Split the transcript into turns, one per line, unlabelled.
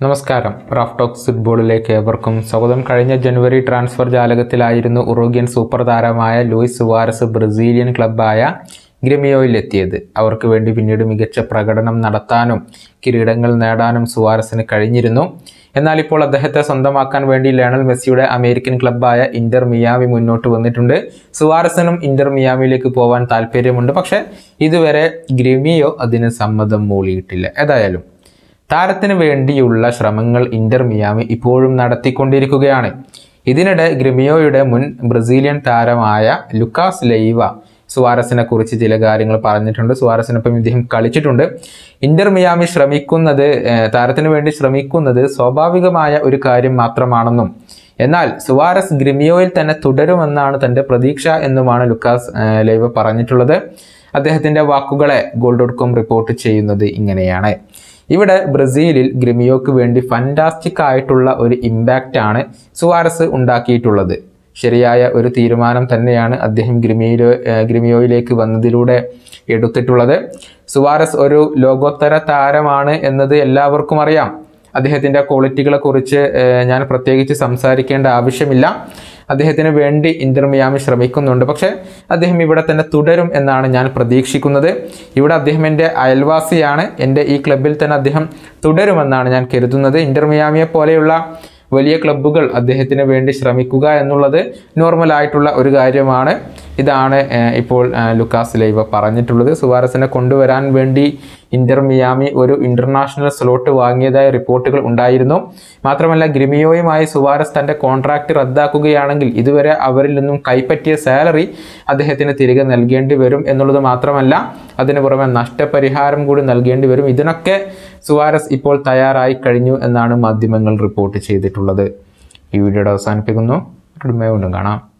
നമസ്കാരം Raf talks ഫുട്ബോളിലേക്ക് ഏവർക്കും സ്വാഗതം കഴിഞ്ഞ ജനുവരി ട്രാൻസ്ഫർ ജാലകത്തിലായിരുന്നു ഉറുഗ്യൻ സൂപ്പർ താരമായ ലൂയിസ് സുവാരസ് ബ്രസീലിയൻ ക്ലബ്ബായ ഗ്രിമിയോയിലെത്തിയത് അവർക്ക് വേണ്ടി പിന്നീട് മികച്ച പ്രകടനം നടത്താനും കിരീടങ്ങൾ നേടാനും സുവാരസിന് കഴിഞ്ഞിരുന്നു എന്നാൽ ഇപ്പോൾ അദ്ദേഹത്തെ സ്വന്തമാക്കാൻ വേണ്ടി ലയണൽ മെസ്സിയുടെ അമേരിക്കൻ ക്ലബ്ബായ ഇന്റർ മിയാമി മുന്നോട്ട് വന്നിട്ടുണ്ട് സുവാരസിനും ഇന്റർ മിയാമിയിലേക്ക് പോകാൻ താല്പര്യമുണ്ട് പക്ഷേ ഇതുവരെ ഗ്രിമിയോ അതിന് സമ്മതം മൂളിയിട്ടില്ല ഏതായാലും താരത്തിന് വേണ്ടിയുള്ള ശ്രമങ്ങൾ ഇന്റർ മിയാമി ഇപ്പോഴും നടത്തിക്കൊണ്ടിരിക്കുകയാണ് ഇതിനിടെ ഗ്രിമിയോയുടെ മുൻ ബ്രസീലിയൻ താരമായ ലുക്കാസ് ലൈവ സുവാരസിനെ കുറിച്ച് ചില കാര്യങ്ങൾ പറഞ്ഞിട്ടുണ്ട് സുവാരസിനൊപ്പം ഇദ്ദേഹം കളിച്ചിട്ടുണ്ട് ഇന്റർ മിയാമി ശ്രമിക്കുന്നത് ഏഹ്, താരത്തിന് വേണ്ടി ശ്രമിക്കുന്നത് സ്വാഭാവികമായ ഒരു കാര്യം മാത്രമാണെന്നും എന്നാൽ സുവാരസ് ഗ്രിമിയോയിൽ തന്നെ തുടരുമെന്നാണ് തന്റെ പ്രതീക്ഷ എന്നുമാണ് ലുക്കാസ് ഏഹ്, ലൈവ പറഞ്ഞിട്ടുള്ളത് അദ്ദേഹത്തിന്റെ വാക്കുകളെ ഗോൾ ഡോട്ട് കോം റിപ്പോർട്ട് ചെയ്യുന്നത് ഇങ്ങനെയാണ് ഇവിടെ ബ്രസീലിൽ ഗ്രിമിയോക്ക് വേണ്ടി ഫന്റാസ്റ്റിക് ആയിട്ടുള്ള ഒരു ഇമ്പാക്റ്റ് ആണ് സുവാരസ് ഉണ്ടാക്കിയിട്ടുള്ളത് ശരിയായ ഒരു തീരുമാനം തന്നെയാണ് അദ്ദേഹം ഗ്രിമിയോ ഏഹ് ഗ്രിമിയോയിലേക്ക് വന്നതിലൂടെ എടുത്തിട്ടുള്ളത് സുവാരസ് ഒരു ലോകോത്തര താരമാണ് എന്നത് എല്ലാവർക്കും അറിയാം അദ്ദേഹത്തിൻ്റെ ക്വാളിറ്റികളെ കുറിച്ച് ഏഹ് ഞാൻ പ്രത്യേകിച്ച് സംസാരിക്കേണ്ട ആവശ്യമില്ല അദ്ദേഹത്തിന് വേണ്ടി ഇന്റർ മിയാമി ശ്രമിക്കുന്നുണ്ട് പക്ഷേ അദ്ദേഹം ഇവിടെ തന്നെ തുടരും എന്നാണ് ഞാൻ പ്രതീക്ഷിക്കുന്നത് ഇവിടെ അദ്ദേഹം എൻ്റെ അയൽവാസിയാണ് എൻ്റെ ഈ ക്ലബിൽ തന്നെ അദ്ദേഹം തുടരുമെന്നാണ് ഞാൻ കരുതുന്നത് ഇന്റർ മിയാമിയെ പോലെയുള്ള വലിയ ക്ലബ്ബുകൾ അദ്ദേഹത്തിന് വേണ്ടി ശ്രമിക്കുക എന്നുള്ളത് നോർമൽ ആയിട്ടുള്ള ഒരു കാര്യമാണ് ഇതാണ് ഏഹ്, ഇപ്പോൾ ഏഹ്, ലുക്കാസ് ലൈവ പറഞ്ഞിട്ടുള്ളത് സുവാരസിനെ കൊണ്ടുവരാൻ വേണ്ടി ഇന്റർ മിയാമി ഒരു ഇന്റർനാഷണൽ സ്ലോട്ട് വാങ്ങിയതായ റിപ്പോർട്ടുകൾ ഉണ്ടായിരുന്നു മാത്രമല്ല ഗ്രിമിയോയുമായി സുവാരസ് തന്റെ കോൺട്രാക്ട് റദ്ദാക്കുകയാണെങ്കിൽ ഇതുവരെ അവരിൽ നിന്നും കൈപ്പറ്റിയ സാലറി അദ്ദേഹത്തിന് തിരികെ നൽകേണ്ടി വരും എന്നുള്ളത് മാത്രമല്ല അതിന് പുറമെ നഷ്ടപരിഹാരം കൂടി നൽകേണ്ടി വരും ഇതിനൊക്കെ സുവാരസ് ഇപ്പോൾ തയ്യാറായി കഴിഞ്ഞു എന്നാണ് മാധ്യമങ്ങൾ റിപ്പോർട്ട് ചെയ്തിട്ടുള്ളത് ഈ വീഡിയോയുടെ അവസാനിപ്പിക്കുന്നു വീണ്ടും കാണാം